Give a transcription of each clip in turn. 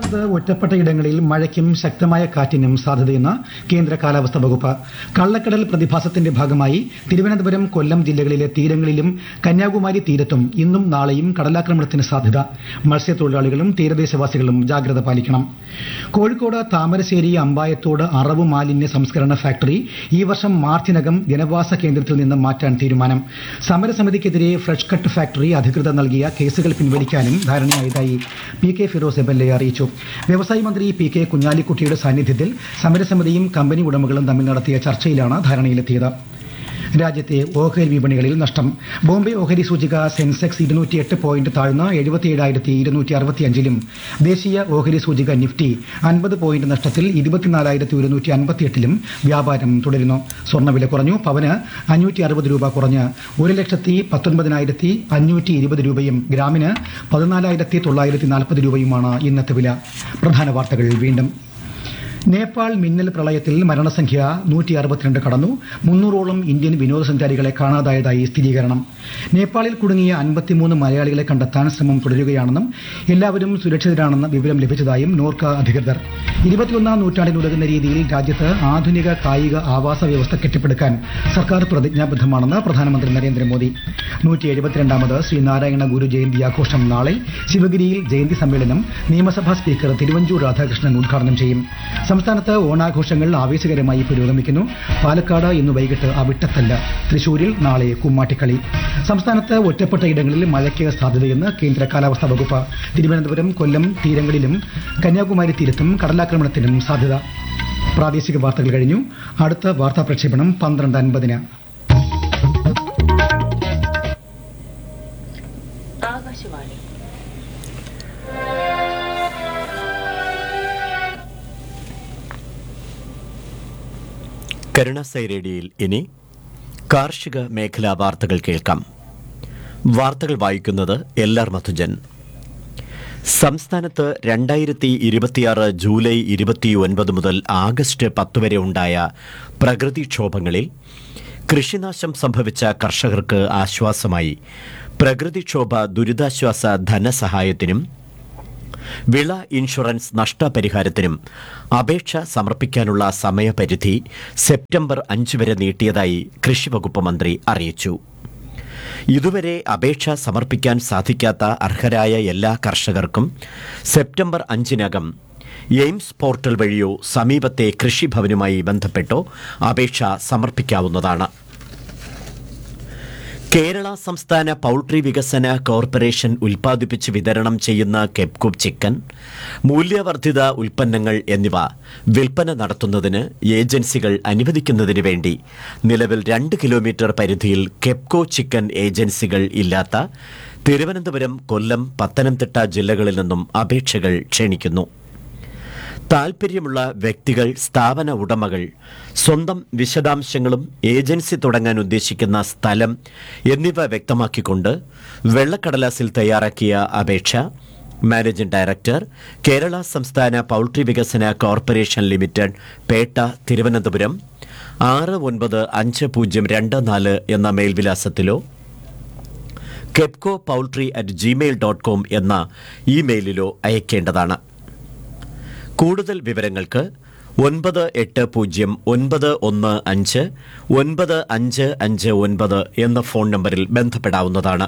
സംസ്ഥാനത്ത് ഒറ്റപ്പെട്ട ഇടങ്ങളിൽ മഴയ്ക്കും ശക്തമായ കാറ്റിനും സാധ്യതയെന്ന് കേന്ദ്ര കാലാവസ്ഥാ വകുപ്പ് കള്ളക്കടൽ പ്രതിഭാസത്തിന്റെ ഭാഗമായി തിരുവനന്തപുരം കൊല്ലം ജില്ലകളിലെ തീരങ്ങളിലും കന്യാകുമാരി തീരത്തും ഇന്നും നാളെയും കടലാക്രമണത്തിന് സാധ്യത മത്സ്യത്തൊഴിലാളികളും തീരദേശവാസികളും ജാഗ്രത പാലിക്കണം കോഴിക്കോട് താമരശ്ശേരി അമ്പായത്തോട് അറവ് മാലിന്യ സംസ്കരണ ഫാക്ടറി ഈ വർഷം മാർച്ചിനകം ജനവാസ കേന്ദ്രത്തിൽ നിന്ന് മാറ്റാൻ തീരുമാനം സമരസമിതിക്കെതിരെ ഫ്രഷ് കട്ട് ഫാക്ടറി അധികൃതർ നൽകിയ കേസുകൾ പിൻവലിക്കാനും ധാരണയായതായി P K Firoz M L A അറിയിച്ചു വ്യവസായ മന്ത്രി പി കെ കുഞ്ഞാലിക്കുട്ടിയുടെ സാന്നിധ്യത്തിൽ സമരസമിതിയും കമ്പനി ഉടമകളും തമ്മിൽ നടത്തിയ ചർച്ചയിലാണ് ധാരണയിലെത്തിയത് രാജ്യത്തെ ഓഹരി വിപണികളിൽ നഷ്ടം ബോംബെ ഓഹരി സൂചിക സെൻസെക്സ് ഇരുന്നൂറ്റിയെട്ട് പോയിന്റ് താഴ്ന്ന് എഴുപത്തിയേഴായിരത്തി ഇരുന്നൂറ്റി അറുപത്തിയഞ്ചിലും ദേശീയ ഓഹരി സൂചിക നിഫ്റ്റി അൻപത് പോയിന്റ് നഷ്ടത്തിൽ ഇരുപത്തിനാലായിരത്തി ഒരുന്നൂറ്റി അൻപത്തിയെട്ടിലും വ്യാപാരം തുടരുന്നു സ്വർണ്ണവില കുറഞ്ഞു പവന് അഞ്ഞൂറ്റി അറുപത് രൂപ കുറഞ്ഞ് ഒരു ലക്ഷത്തി പത്തൊൻപതിനായിരത്തി അഞ്ഞൂറ്റി ഇരുപത് രൂപയും ഗ്രാമിന് പതിനാലായിരത്തി തൊള്ളായിരത്തി നാൽപ്പത് രൂപയുമാണ് ഇന്നത്തെ വില പ്രധാന വാർത്തകൾ വീണ്ടും നേപ്പാൾ മിന്നൽ പ്രളയത്തിൽ മരണസംഖ്യ നൂറ്റി അറുപത്തിരണ്ട് കടന്നു മുന്നൂറോളം ഇന്ത്യൻ വിനോദസഞ്ചാരികളെ കാണാതായതായി സ്ഥിരീകരണം നേപ്പാളിൽ കുടുങ്ങിയ അൻപത്തിമൂന്ന് മലയാളികളെ കണ്ടെത്താൻ ശ്രമം തുടരുകയാണെന്നും എല്ലാവരും സുരക്ഷിതരാണെന്ന വിവരം ലഭിച്ചതായും നോർക്ക അധികൃതർ ഇരുപത്തിയൊന്നാം നൂറ്റാണ്ടിനുതകുന്ന രീതിയിൽ രാജ്യത്ത് ആധുനിക കായിക ആവാസ വ്യവസ്ഥ കെട്ടിപ്പടുക്കാൻ സർക്കാർ പ്രതിജ്ഞാബദ്ധമാണെന്ന് പ്രധാനമന്ത്രി നരേന്ദ്രമോദി നൂറ്റി എഴുപത്തിരണ്ടാമത് ശ്രീനാരായണ ഗുരു ജയന്തി ആഘോഷം നാളെ ശിവഗിരിയിൽ ജയന്തി സമ്മേളനം നിയമസഭാ സ്പീക്കർ തിരുവഞ്ചൂർ രാധാകൃഷ്ണൻ ഉദ്ഘാടനം ചെയ്യും സംസ്ഥാനത്ത് ഓണാഘോഷങ്ങൾ ആവേശകരമായി പുരോഗമിക്കുന്നു പാലക്കാട് ഇന്ന് വൈകിട്ട് അവിട്ടത്തല്ല തൃശൂരിൽ നാളെ കുമ്മാട്ടിക്കളി സംസ്ഥാനത്ത് ഒറ്റപ്പെട്ട ഇടങ്ങളിൽ മഴയ്ക്ക് സാധ്യതയെന്ന് കേന്ദ്ര കാലാവസ്ഥാ വകുപ്പ് തിരുവനന്തപുരം കൊല്ലം തീരങ്ങളിലും കന്യാകുമാരി തീരത്തും കടലാക്രമണത്തിനും സാധ്യത പ്രാദേശിക വാർത്തകൾ കഴിഞ്ഞു അടുത്ത വാർത്താ പ്രക്ഷേപണം പന്ത്രണ്ട് അൻപതിന് ആകാശവാണി കരുണാസൈ റേഡിയോയിൽ ഇനി കാർഷിക മേഖലാ വാർത്തകൾ കേൾക്കാം വാർത്തകൾ വായിക്കുന്നത് എൽ ആർ മധുജൻ സംസ്ഥാനത്ത് രണ്ടായിരത്തി ഇരുപത്തിയാറ് ജൂലൈ ഇരുപത്തിയൊൻപത് മുതൽ ആഗസ്റ്റ് പത്ത് വരെ ഉണ്ടായ പ്രകൃതിക്ഷോഭങ്ങളിൽ കൃഷിനാശം സംഭവിച്ച കർഷകർക്ക് ആശ്വാസമായി പ്രകൃതിക്ഷോഭ ദുരിതാശ്വാസ ധനസഹായത്തിനും വിള ഇൻഷുറൻസ് നഷ്ടപരിഹാരത്തിനും അപേക്ഷ സമർപ്പിക്കാനുള്ള സമയപരിധി സെപ്റ്റംബർ അഞ്ച് വരെ നീട്ടിയതായി കൃഷിവകുപ്പ് മന്ത്രി അറിയിച്ചു ഇതുവരെ അപേക്ഷ സമർപ്പിക്കാൻ സാധിക്കാത്ത അർഹരായ എല്ലാ കർഷകർക്കും സെപ്റ്റംബർ അഞ്ചിനകം എയിംസ് പോർട്ടൽ വഴിയോ സമീപത്തെ കൃഷിഭവനുമായി ബന്ധപ്പെട്ടോ അപേക്ഷ സമർപ്പിക്കാവുന്നതാണ് കേരള സംസ്ഥാന പൗൾട്രി വികസന കോർപ്പറേഷൻ ഉൽപ്പാദിപ്പിച്ച് വിതരണം ചെയ്യുന്ന കെപ്കുപ് ചിക്കൻ മൂല്യവർദ്ധിത ഉൽപ്പന്നങ്ങൾ എന്നിവ വിൽപ്പന നടത്തുന്നതിന് ഏജൻസികൾ അനുവദിക്കുന്നതിന് വേണ്ടി നിലവിൽ രണ്ട് കിലോമീറ്റർ പരിധിയിൽ കെപ്കോ ചിക്കൻ ഏജൻസികൾ ഇല്ലാത്ത തിരുവനന്തപുരം കൊല്ലം പത്തനംതിട്ട ജില്ലകളിൽ നിന്നും അപേക്ഷകൾ ക്ഷണിക്കുന്നു താൽപ്പര്യമുള്ള വ്യക്തികൾ സ്ഥാപന ഉടമകൾ സ്വന്തം വിശദാംശങ്ങളും ഏജൻസി തുടങ്ങാൻ ഉദ്ദേശിക്കുന്ന സ്ഥലം എന്നിവ വ്യക്തമാക്കിക്കൊണ്ട് വെള്ളക്കടലാസിൽ തയ്യാറാക്കിയ അപേക്ഷ മാനേജിംഗ് ഡയറക്ടർ കേരള സംസ്ഥാന പൗൾട്രി വികസന കോർപ്പറേഷൻ ലിമിറ്റഡ് പേട്ട തിരുവനന്തപുരം ആറ് ഒൻപത് അഞ്ച് പൂജ്യം രണ്ട് നാല് എന്ന മേൽവിലാസത്തിലോ Kepco poultry at Gmail dot com എന്ന ഇമെയിലിലോ അയക്കേണ്ടതാണ് കൂടുതൽ വിവരങ്ങൾക്ക് ഒൻപത് എട്ട് പൂജ്യം ഒൻപത് ഒന്ന് അഞ്ച് ഒൻപത് അഞ്ച് അഞ്ച് ഒൻപത് എന്ന ഫോൺ നമ്പറിൽ ബന്ധപ്പെടാവുന്നതാണ്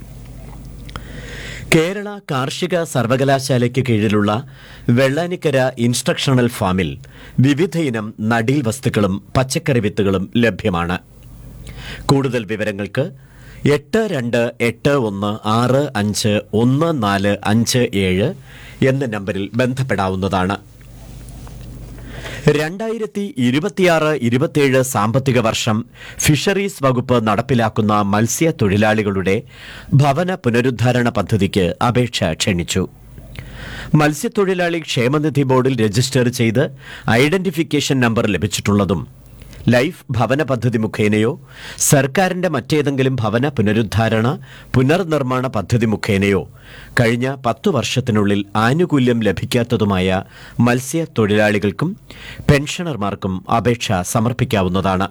കേരള കാർഷിക സർവകലാശാലയ്ക്ക് കീഴിലുള്ള വെള്ളാനിക്കര ഇൻസ്ട്രക്ഷണൽ ഫാമിൽ വിവിധയിനം നടീൽ വസ്തുക്കളും പച്ചക്കറി വിത്തുകളും ലഭ്യമാണ് കൂടുതൽ വിവരങ്ങൾക്ക് എട്ട് രണ്ട് എട്ട് ഒന്ന് ആറ് അഞ്ച് ഒന്ന് നാല് അഞ്ച് ഏഴ് എന്ന നമ്പറിൽ ബന്ധപ്പെടാവുന്നതാണ് രണ്ടായിരത്തി ഇരുപത്തിയാറ് ഇരുപത്തിയേഴ് സാമ്പത്തിക വർഷം ഫിഷറീസ് വകുപ്പ് നടപ്പിലാക്കുന്ന മത്സ്യത്തൊഴിലാളികളുടെ ഭവന പുനരുദ്ധാരണ പദ്ധതിക്ക് അപേക്ഷ ക്ഷണിച്ചു മത്സ്യത്തൊഴിലാളി ക്ഷേമനിധി ബോർഡിൽ രജിസ്റ്റർ ചെയ്ത് ഐഡന്റിഫിക്കേഷൻ നമ്പർ ലഭിച്ചിട്ടുള്ളതും ലൈഫ് ഭവന പദ്ധതി മുഖേനയോ സർക്കാരിന്റെ മറ്റേതെങ്കിലും ഭവന പുനരുദ്ധാരണ പുനർനിർമ്മാണ പദ്ധതി മുഖേനയോ കഴിഞ്ഞ പത്തു വർഷത്തിനുള്ളിൽ ആനുകൂല്യം ലഭിക്കാത്തതുമായ മത്സ്യത്തൊഴിലാളികൾക്കും പെൻഷനർമാർക്കും അപേക്ഷ സമർപ്പിക്കാവുന്നതാണ്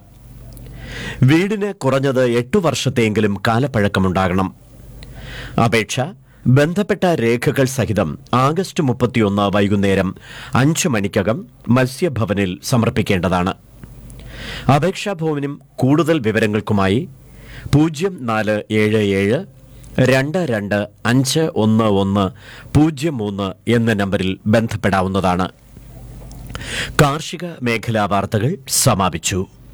വീടിന് കുറഞ്ഞത് എട്ടു വർഷത്തെയെങ്കിലും കാലപ്പഴക്കമുണ്ടാകണം അപേക്ഷ ബന്ധപ്പെട്ട രേഖകൾ സഹിതം ആഗസ്റ്റ് മുപ്പത്തിയൊന്ന് വൈകുന്നേരം അഞ്ച് മണിക്കകം മത്സ്യഭവനിൽ സമർപ്പിക്കേണ്ടതാണ് അപേക്ഷാ ഭവനും കൂടുതൽ വിവരങ്ങൾക്കുമായി പൂജ്യം നാല് ഏഴ് ഏഴ് രണ്ട് രണ്ട് അഞ്ച് ഒന്ന് ഒന്ന് പൂജ്യം മൂന്ന് എന്ന നമ്പറിൽ ബന്ധപ്പെടാവുന്നതാണ് കാർഷിക മേഖലാ വാർത്തകൾ സമാപിച്ചു